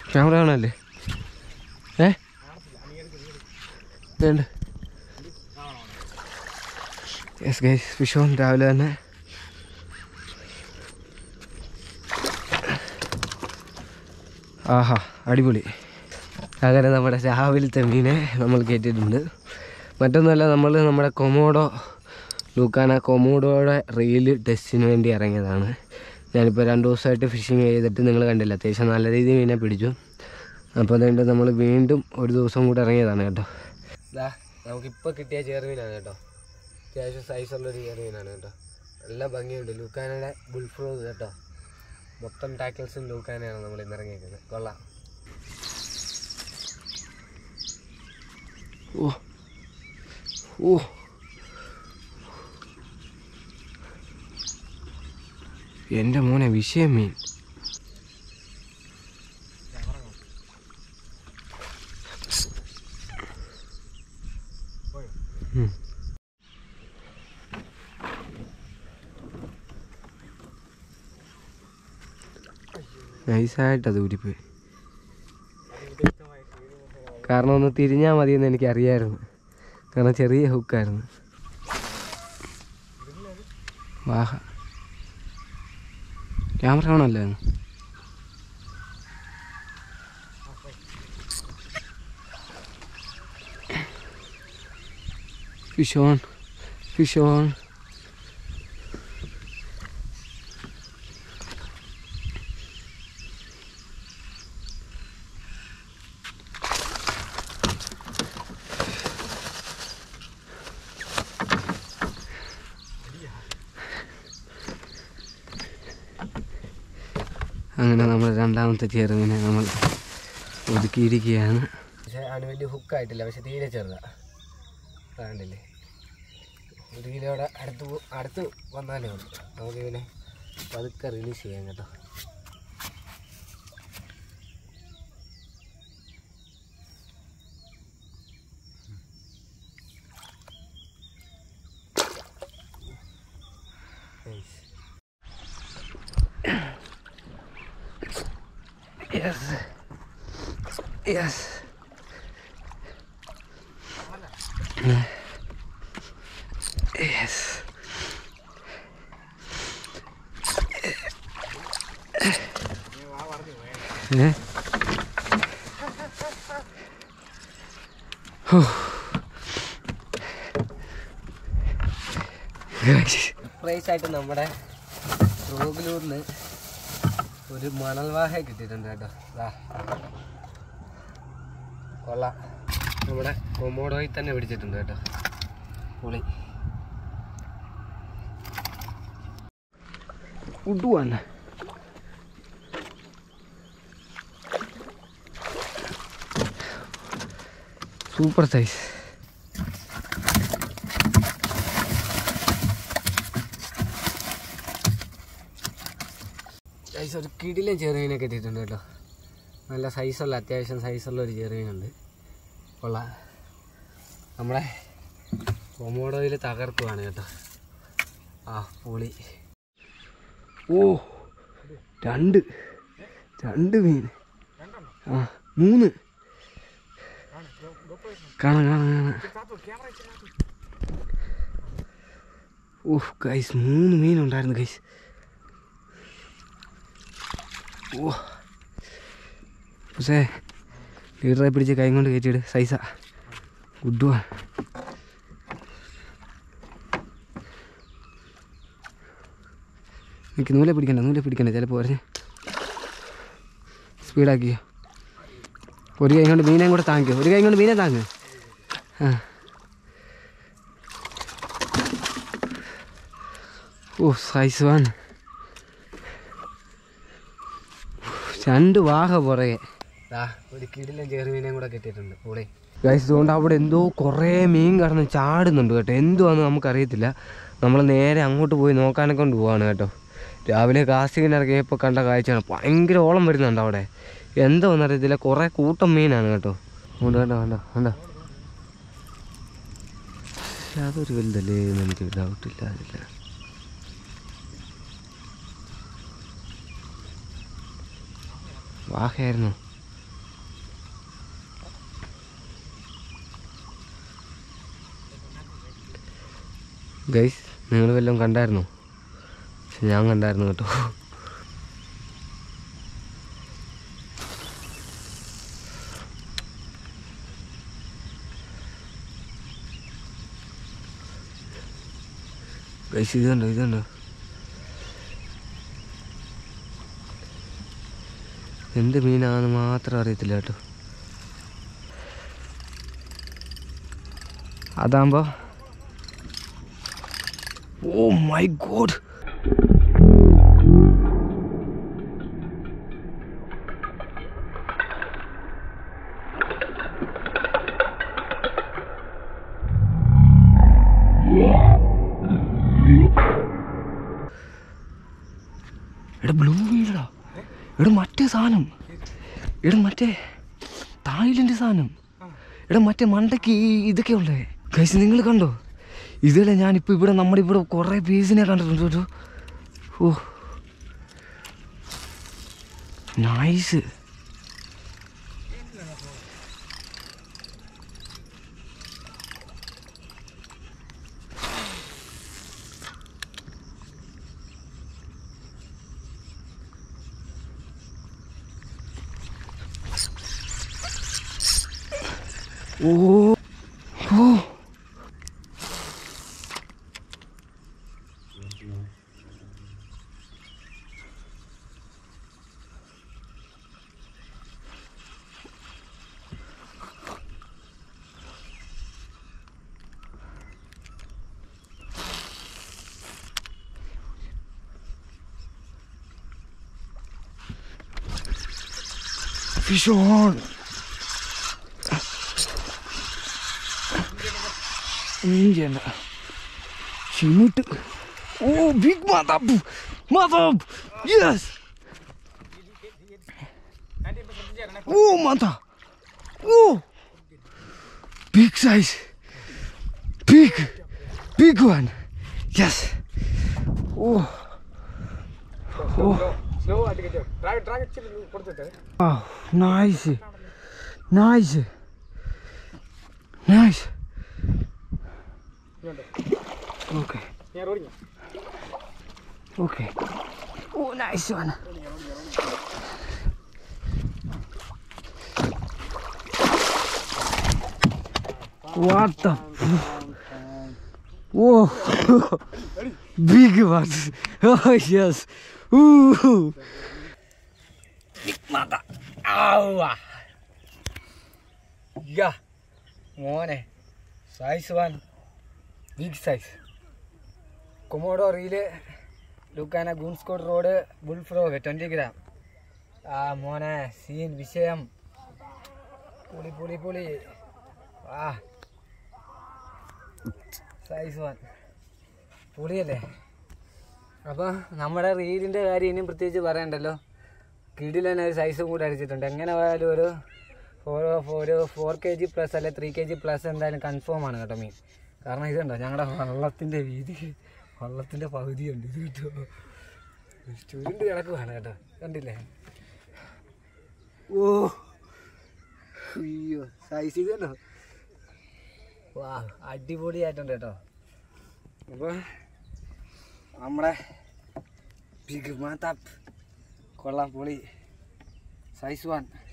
Camera കാണാല്ലേ ഏ വേണ്ട yes guys fish on രാവിലെ തന്നെ ആഹാ അടിപൊളി അങ്ങനെ നമ്മുടെ രാവിലത്തെ മീനെ നമ്മൾ കയറ്റിയിട്ടുണ്ട് മറ്റൊന്നുമല്ല നമ്മൾ നമ്മുടെ കൊമോഡോ ലൂക്കാന കൊമോഡോയുടെ റീല് ടെസ്റ്റിന് വേണ്ടി ഇറങ്ങിയതാണ് ഞാനിപ്പോൾ രണ്ട് ദിവസമായിട്ട് ഫിഷിങ് ചെയ്തിട്ട് നിങ്ങൾ കണ്ടില്ല അത്യാവശ്യം നല്ല രീതിയിൽ മീനെ പിടിച്ചു അപ്പോൾ അതുകൊണ്ട് നമ്മൾ വീണ്ടും ഒരു ദിവസം കൂടെ ഇറങ്ങിയതാണ് കേട്ടോ ഇതാ നമുക്കിപ്പോൾ കിട്ടിയ ചെറുമീനാണ് കേട്ടോ അത്യാവശ്യം സൈസുള്ളൊരു ചെറുമീനാണ് കേട്ടോ നല്ല ഭംഗിയുണ്ട് ലൂക്കാനയുടെ ബുൾഫ്രോ കേട്ടോ മൊത്തം ടാക്കിൾസും ലൂക്കാനയാണ് നമ്മൾ ഇന്ന് ഇറങ്ങിയിരിക്കുന്നത് കൊള്ളാം ഓ ഓ എൻ്റെ മോനെ വിഷയം മീൻ ഉം. നൈസായിട്ടത് ഊരിപ്പോയി കാരണം ഒന്ന് തിരിഞ്ഞാൽ മതിയെന്ന് എനിക്കറിയായിരുന്നു കാരണം ചെറിയ ഹുക്കായിരുന്നു വാഹ ക്യാമറ ആണല്ലേ ഫിഷ് ഓൺ ഫിഷ് ഓൺ അങ്ങനെ നമ്മൾ രണ്ടാമത്തെ ചെറുവിനെ നമ്മൾ ഒതുക്കിയിരിക്കുകയാണ് പക്ഷേ അതിന് വലിയ ഹുക്കായിട്ടില്ല പക്ഷെ തീരെ ചെറുതാ കണ്ടില്ലേ ഒരു കിലോയുടെ അടുത്ത് പോ- അടുത്ത് വന്നാലേ ഉള്ളൂ നമുക്ക് ഇതിനെ പതുക്കെ റിലീസ് ചെയ്യാം കേട്ടോ Nice. Yes. Yes. Yes. A surprise ആയിട്ട് നമ്മുടെ റോഗിലൂരിന് ഒരു മണൽവാഹ കിട്ടിയിട്ടുണ്ട് കേട്ടോ ദാ കൊള്ളാം നമ്മുടെ കൊമോഡോയിൽ തന്നെ പിടിച്ചിട്ടുണ്ട് കേട്ടോ പൊളി ഉടുവാണ് സൂപ്പർ സൈസ് സൈസ് ഒരു കിടിലൻ ചെറുമീനെ കിട്ടിയിട്ടുണ്ട് കേട്ടോ നല്ല സൈസുള്ള അത്യാവശ്യം സൈസുള്ള ഒരു ചെറുമീനുണ്ട് കൊള്ളാം നമ്മളെ കൊമോഡോയിൽ തകർക്കുവാണ് കേട്ടോ ആ പൊളി ഓ രണ്ട് രണ്ട് മീൻ ആ മൂന്ന് കാണാം കാണാം കാണാം ഓഹ് ഗൈസ് മൂന്ന് മീനുണ്ടായിരുന്നു ഗൈസ് ഓ പക്ഷേ ലീഡറെ പിടിച്ച് കൈ കൊണ്ട് കയറ്റിയിട് സൈസാ ഗുഡ് വാ എനിക്ക് നൂലെ പിടിക്കണ്ട നൂലെ പിടിക്കണ്ട ചിലപ്പോൾ പറഞ്ഞ് സ്പീഡാക്കിയോ ഒരു കൈ കൊണ്ട് മീനെ കൂടെ താങ്ങിക്കോ ഒരു കൈ കൊണ്ട് മീനെ താങ്ങ് ആ ഓ സൈസ് വൺ രണ്ട് വാഹ പുറകെ ഒരു കിടിലൻ ചെറുമീനെയും കൂടെ കിട്ടിയിട്ടുണ്ട് കൂടെ ഗൈസ് അതുകൊണ്ട് അവിടെ എന്തോ കുറേ മീൻ കടന്ന് ചാടുന്നുണ്ട് കേട്ടോ എന്തുവാന്ന് നമുക്കറിയത്തില്ല നമ്മൾ നേരെ അങ്ങോട്ട് പോയി നോക്കാനെ കൊണ്ട് പോവാണ് കേട്ടോ രാവിലെ കാസ്റ്റിങ്ങിന് ഇറങ്ങിയപ്പോൾ കണ്ട കാഴ്ചയാണ് ഭയങ്കര ഓളം വരുന്നുണ്ട് അവിടെ എന്താണെന്ന് അറിയത്തില്ല കുറേ കൂട്ടം മീനാണ് കേട്ടോ അതുകൊണ്ട് കണ്ടോ കണ്ടോ കണ്ടോ പക്ഷെ അതൊരു വലുതല്ലേ എന്ന് എനിക്ക് ഡൗട്ടില്ല അതില്ല വാഹയായിരുന്നു ഗൈസ് നിങ്ങൾ വല്ലതും കണ്ടായിരുന്നോ പക്ഷെ ഞാൻ കണ്ടായിരുന്നു കേട്ടോ ഗൈസ് ഇതുണ്ടോ ഇതുണ്ടോ എന്ത് മീനാണെന്ന് മാത്രം അറിയത്തില്ല കേട്ടോ അതാകുമ്പോൾ ഓ മൈ ഗോഡ് എടാ ബ്ലൂ വീലടാ എടാ മറ്റേ സാധനം എടാ മറ്റേ തായ്ലൻഡ് സാധനം എടാ മറ്റേ മണ്ടയ്ക്ക് ഈ ഇതൊക്കെ ഉള്ളേ കഴിച്ച് നിങ്ങൾ കണ്ടോ ഇതല്ലേ ഞാനിപ്പോൾ ഇവിടെ നമ്മുടെ ഇവിടെ കുറേ പീസിനെ കണ്ടിട്ടുണ്ട് കേട്ടോ oh nice oh oh Fish on. ഒന്നും ചെയ്യണ്ട ചിമിട്ട് ഓ ബിഗ് മാതാപ്പ് മാതാപ്പ് യെസ് ഓ മാതാ oh big size big big one yes oh oh slow ആയിട്ട് കയറ്റിയോ ഡ്രാഗ് ഡ്രാഗ് ഇച്ചിരി കൊടുത്തിട്ട് ആ നൈസ് നൈസ് നൈസ് ഓക്കെ ഞാൻ ഓടിഞ്ഞു Okay. Oh, nice one. What the? Whoa! Big one. Oh, yes. Ooh. Big mother. Aua. Yeah. മോനെ size one big size Komodo reel ലുക്കാന ഗൂൺസ്കോട്ട് rod bull frog twenty gram ആ മോനെ scene വിഷയം പുളി പുളി പുളി ആ സൈസ് വൺ പുളിയല്ലേ അപ്പോൾ നമ്മുടെ റീലിൻ്റെ കാര്യം ഇനിയും പ്രത്യേകിച്ച് പറയണ്ടല്ലോ കിടിൽ തന്നെ ഒരു സൈസും കൂടെ അടിച്ചിട്ടുണ്ട് എങ്ങനെ പോയാലും ഒരു ഫോർ ഒരു ഫോർ കെ ജി പ്ലസ് അല്ലെ ത്രീ കെ ജി പ്ലസ് എന്തായാലും കൺഫേം ആണ് കേട്ടോ മീൻ കാരണം ഇതുണ്ടോ ഞങ്ങളുടെ വള്ളത്തിൻ്റെ വീതി വള്ളത്തിൻ്റെ പകുതിയുണ്ട് ഇത് കിട്ടുമോ ചുരുണ്ട് കിടക്കുവാണ് കേട്ടോ കണ്ടില്ലേ ഓ അയ്യോ സൈസ് ഇത് കണ്ടോ വാ അടിപൊളിയായിട്ടുണ്ട് കേട്ടോ അപ്പോൾ നമ്മുടെ ബിഗ് മാതാപ്പ് കൊള്ളാം പൊളി സൈസ് വൺ